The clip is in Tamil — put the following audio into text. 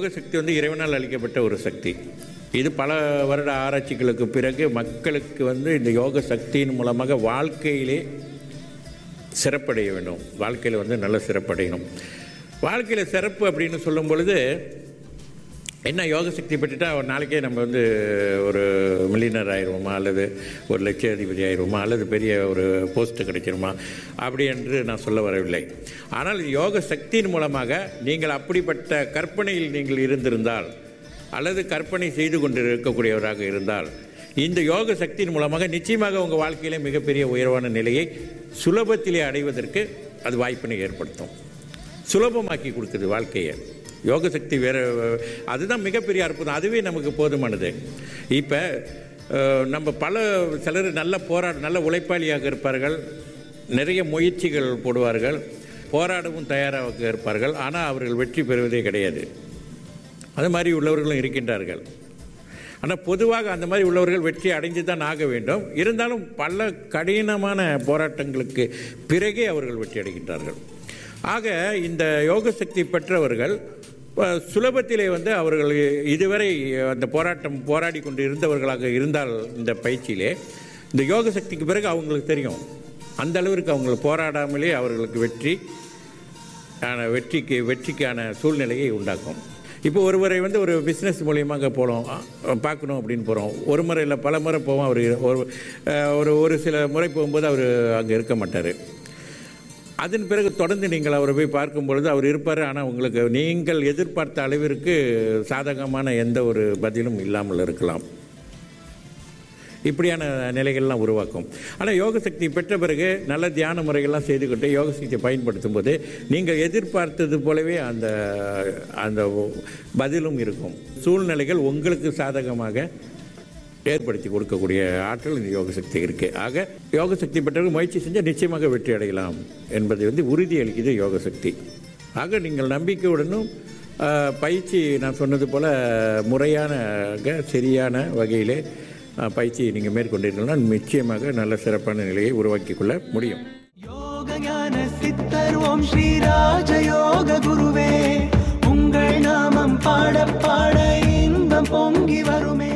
யோக சக்தி வந்து இறைவனால் அளிக்கப்பட்ட ஒரு சக்தி இது பல வருட ஆராய்ச்சிகளுக்கு பிறகு மக்களுக்கு வந்து இந்த யோக சக்தியின் மூலமாக வாழ்க்கையிலே சிறப்படைய வேண்டும் வாழ்க்கையில் வந்து நல்ல சிறப்படையணும் வாழ்க்கையில் சிறப்பு அப்படின்னு சொல்லும் பொழுது என்ன யோக சக்தி பெற்றுட்டா ஒரு நாளைக்கே நம்ம வந்து ஒரு மில்லியனர் ஆயிடுவோமா அல்லது ஒரு லட்சாதிபதி ஆயிடுவோமா அல்லது பெரிய ஒரு போஸ்ட்டு கிடைச்சிருமா அப்படி என்று நான் சொல்ல வரவில்லை ஆனால் யோக சக்தியின் மூலமாக நீங்கள் அப்படிப்பட்ட கற்பனையில் நீங்கள் இருந்திருந்தால் அல்லது கற்பனை செய்து கொண்டு இருக்கக்கூடியவராக இருந்தால் இந்த யோக சக்தியின் மூலமாக நிச்சயமாக உங்கள் வாழ்க்கையிலே மிகப்பெரிய உயர்வான நிலையை சுலபத்திலே அடைவதற்கு அது வாய்ப்பினை ஏற்படுத்தும் சுலபமாக்கி கொடுக்குது வாழ்க்கையை யோக சக்தி வேற அதுதான் மிகப்பெரிய அற்புதம் அதுவே நமக்கு போதுமானது இப்போ நம்ம பல சிலர் நல்ல போராட நல்ல உழைப்பாளியாக இருப்பார்கள் நிறைய முயற்சிகள் போடுவார்கள் போராடவும் தயாராக இருப்பார்கள் ஆனால் அவர்கள் வெற்றி பெறுவதே கிடையாது அது மாதிரி உள்ளவர்களும் இருக்கின்றார்கள் ஆனால் பொதுவாக அந்த மாதிரி உள்ளவர்கள் வெற்றி அடைந்து தான் ஆக வேண்டும் இருந்தாலும் பல கடினமான போராட்டங்களுக்கு பிறகே அவர்கள் வெற்றி அடைகின்றார்கள் ஆக இந்த யோக சக்தி பெற்றவர்கள் அஹ், சுலபத்திலே வந்து அவர்கள் இதுவரை அந்த போராட்டம் போராடி கொண்டு இருந்தவர்களாக இருந்தால் இந்த பயிற்சியிலே இந்த யோக சக்திக்கு பிறகு அவங்களுக்கு தெரியும் அந்த அளவிற்கு அவங்க போராடாமலே அவர்களுக்கு வெற்றி ஆன வெற்றிக்கு வெற்றிக்கான சூழ்நிலையை உண்டாக்கும் இப்போ ஒருவரை வந்து ஒரு பிஸ்னஸ் மூலியமாக போகிறோம் பார்க்கணும் அப்படின்னு போகிறோம் ஒரு முறை இல்லை பல முறை போவோம் அவர் ஒரு அஹ், ஒரு ஒரு சில முறை போகும்போது அவர் அங்கே இருக்க மாட்டார் அதன் பிறகு தொடர்ந்து நீங்கள் அவரை போய் பார்க்கும் பொழுது அவர் இருப்பார் ஆனால் உங்களுக்கு நீங்கள் எதிர்பார்த்த அளவிற்கு சாதகமான எந்த ஒரு பதிலும் இல்லாமல் இருக்கலாம் இப்படியான நிலைகள்லாம் உருவாக்கும் ஆனால் யோக சக்தி பெற்ற பிறகு நல்ல தியான முறைகள்லாம் செய்துக்கிட்டு யோக சக்தியை பயன்படுத்தும் போது நீங்கள் எதிர்பார்த்தது போலவே அந்த அந்த பதிலும் இருக்கும் சூழ்நிலைகள் உங்களுக்கு சாதகமாக ஏற்படுத்தி கொடுக்கக்கூடிய ஆற்றல் இந்த யோக சக்தி இருக்கு ஆக யோக சக்தி பெற்றவர்கள் முயற்சி செஞ்சால் நிச்சயமாக வெற்றி அடையலாம் என்பதை வந்து உறுதி அளிக்குது யோக சக்தி ஆக நீங்கள் நம்பிக்கையுடனும் ஆஹ், பயிற்சி நான் சொன்னது போல் முறையான சரியான வகையிலே ஆஹ், பயிற்சியை நீங்கள் மேற்கொண்டீர்கள்னா நிச்சயமாக நல்ல சிறப்பான நிலையை உருவாக்கிக் கொள்ள முடியும் யோக ஞான சித்தர் ஓம் ஸ்ரீ ராஜயோக குருவே உங்கள் நாமம் பாட பாட இன்பம் பொங்கி வருமே